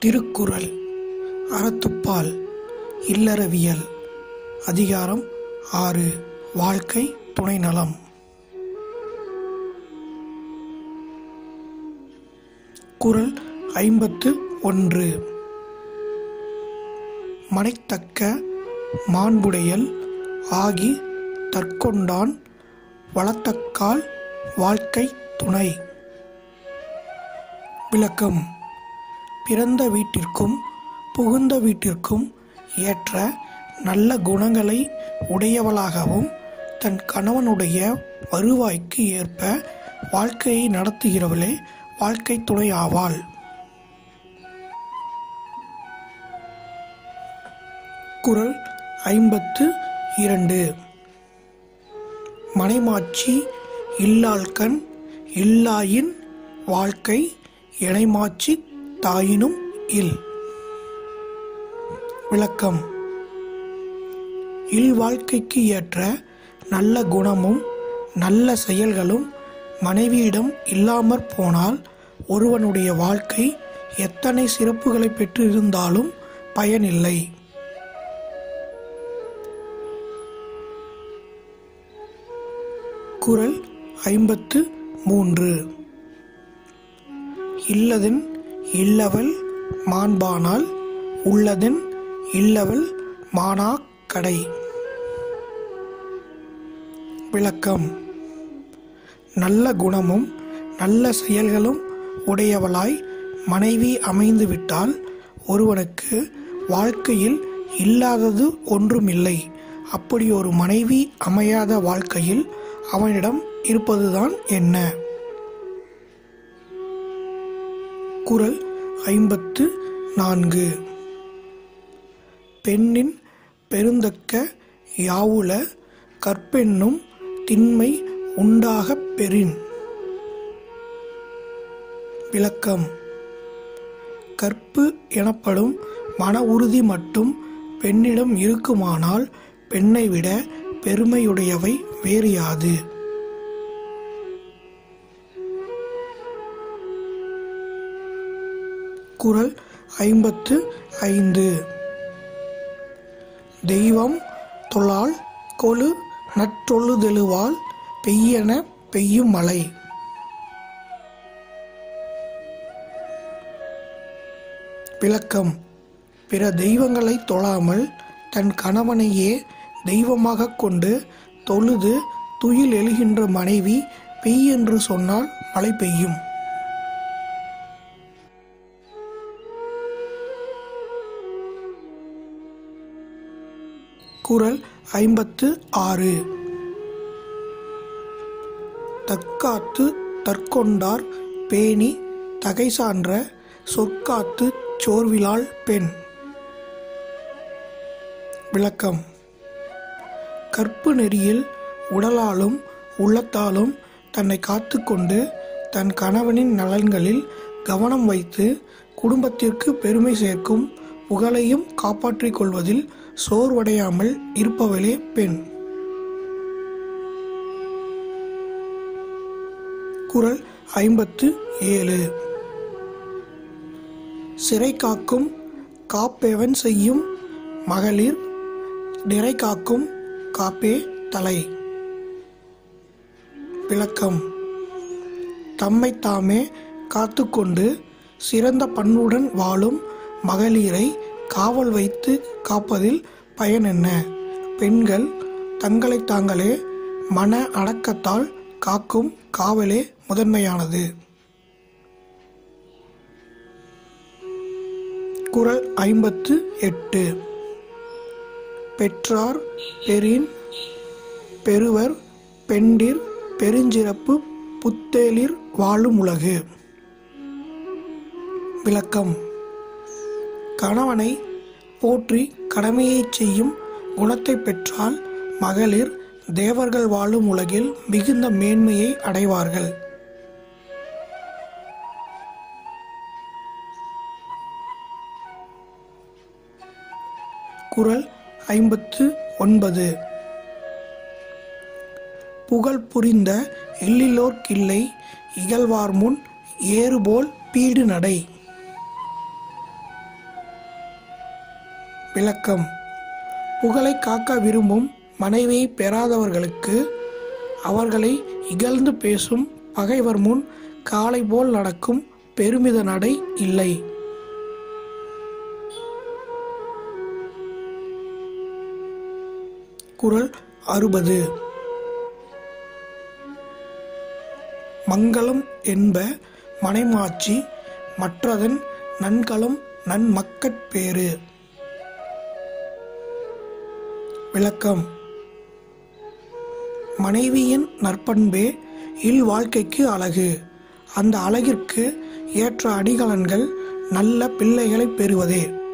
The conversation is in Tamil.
திருக்குறள் அறத்துப்பால் இல்லறவியல் அதிகாரம் ஆறு வாழ்க்கை துணை நலம் குறள் ஐம்பத்து ஒன்று மனைத்தக்க மாண்புடையல் ஆகி தற்கொண்டான் வளத்தக்கால் வாழ்க்கை துணை விளக்கம் பிறந்த வீட்டிற்கும் புகுந்த வீட்டிற்கும் ஏற்ற நல்ல குணங்களை உடையவளாகவும் தன் கணவனுடைய வருவாய்க்கு ஏற்ப வாழ்க்கையை நடத்துகிறவளே வாழ்க்கை துணை ஆவாள் குறள் ஐம்பத்து இரண்டு மனைமாட்சி இல்லாள்கண் இல்லாயின் வாழ்க்கை இணைமாட்சி தாயினும் இல் விளக்கம் இல்வாழ்க்கைக்கு ஏற்ற நல்ல குணமும் நல்ல செயல்களும் மனைவியிடம் இல்லாமற் போனால் ஒருவனுடைய வாழ்க்கை எத்தனை சிறப்புகளை பெற்றிருந்தாலும் பயனில்லை குறள் ஐம்பத்து மூன்று இல்லதன் இல்லவள் மாண்பானால் உள்ளதன் இல்லவள் மானா கடை விளக்கம் நல்ல குணமும் நல்ல செயல்களும் உடையவளாய் மனைவி அமைந்துவிட்டால் ஒருவனுக்கு வாழ்க்கையில் இல்லாதது ஒன்றுமில்லை அப்படி ஒரு மனைவி அமையாத வாழ்க்கையில் அவனிடம் இருப்பதுதான் என்ன குறள் ஐம்பத்து நான்கு பெண்ணின் பெருந்தக்க யாவுல கற்பென்னும் திண்மை உண்டாகப் பெறின் விளக்கம் கற்பு எனப்படும் மன உறுதி மட்டும் பெண்ணிடம் இருக்குமானால் பெண்ணை விட பெருமையுடையவை வேறு யாது குறள் ஐம்பத்து ஐந்து தெய்வம் தொழால் கொழு நற்றொழுதெழுவால் பெய்யென பெய்யும் மழை விளக்கம் பிற தெய்வங்களை தொழாமல் தன் கணவனையே தெய்வமாகக் கொண்டு தொழுது துயில் எழுகின்ற மனைவி பெய் என்று சொன்னால் மழை பெய்யும் குறள் ஐம்பத்து ஆறு தற்காத்து தற்கொண்டார் பேணி தகை சான்ற சொற்காத்து சோர்விலாள் பெண் விளக்கம் கற்பு நெறியில் உடலாலும் உள்ளத்தாலும் தன்னை காத்துக்கொண்டு தன் கணவனின் நலன்களில் கவனம் வைத்து குடும்பத்திற்கு பெருமை சேர்க்கும் புகழையும் காப்பாற்றிக் கொள்வதில் சோர்வடையாமல் இருப்பவளே பெண் குறள் ஐம்பத்து ஏழு சிறை காக்கும் காப்பெவன் செய்யும் மகளிர் நிறை காக்கும் காப்பே தலை விளக்கம் தம்மை தாமே காத்துக்கொண்டு சிறந்த பண்புடன் வாழும் மகளிரை காவல் வைத்து காப்பதில் பயன் என்ன பெண்கள் தங்களை தாங்களே மன அடக்கத்தால் காக்கும் காவலே முதன்மையானது குறள் ஐம்பத்து எட்டு பெற்றார் பெறின் பெருவர் பெண்டிர் பெருஞ்சிறப்பு புத்தேலிர் வாழும் உலகு விளக்கம் கணவனை போற்றி கடமையைச் செய்யும் குணத்தை பெற்றால் மகளிர் தேவர்கள் வாழும் உலகில் மிகுந்த மேன்மையை அடைவார்கள் குறள் ஐம்பத்து ஒன்பது புகழ் புரிந்த எல்லிலோர்க்கில்லை இகழ்வார் முன் ஏறுபோல் பீடு நடை விளக்கம் புகழை காக்க விரும்பும் மனைவியை பெறாதவர்களுக்கு அவர்களை இகழ்ந்து பேசும் பகைவர் முன் காளை போல் நடக்கும் பெருமித நடை இல்லை குறள் அறுபது மங்களம் என்ப மனைமாட்சி மற்றதன் நன்கலம் நன்மக்கட்பேறு விளக்கம் மனைவியின் நற்பண்பே இல் வாழ்க்கைக்கு அழகு அந்த அழகிற்கு ஏற்ற அடிகலன்கள் நல்ல பிள்ளைகளை பெறுவதே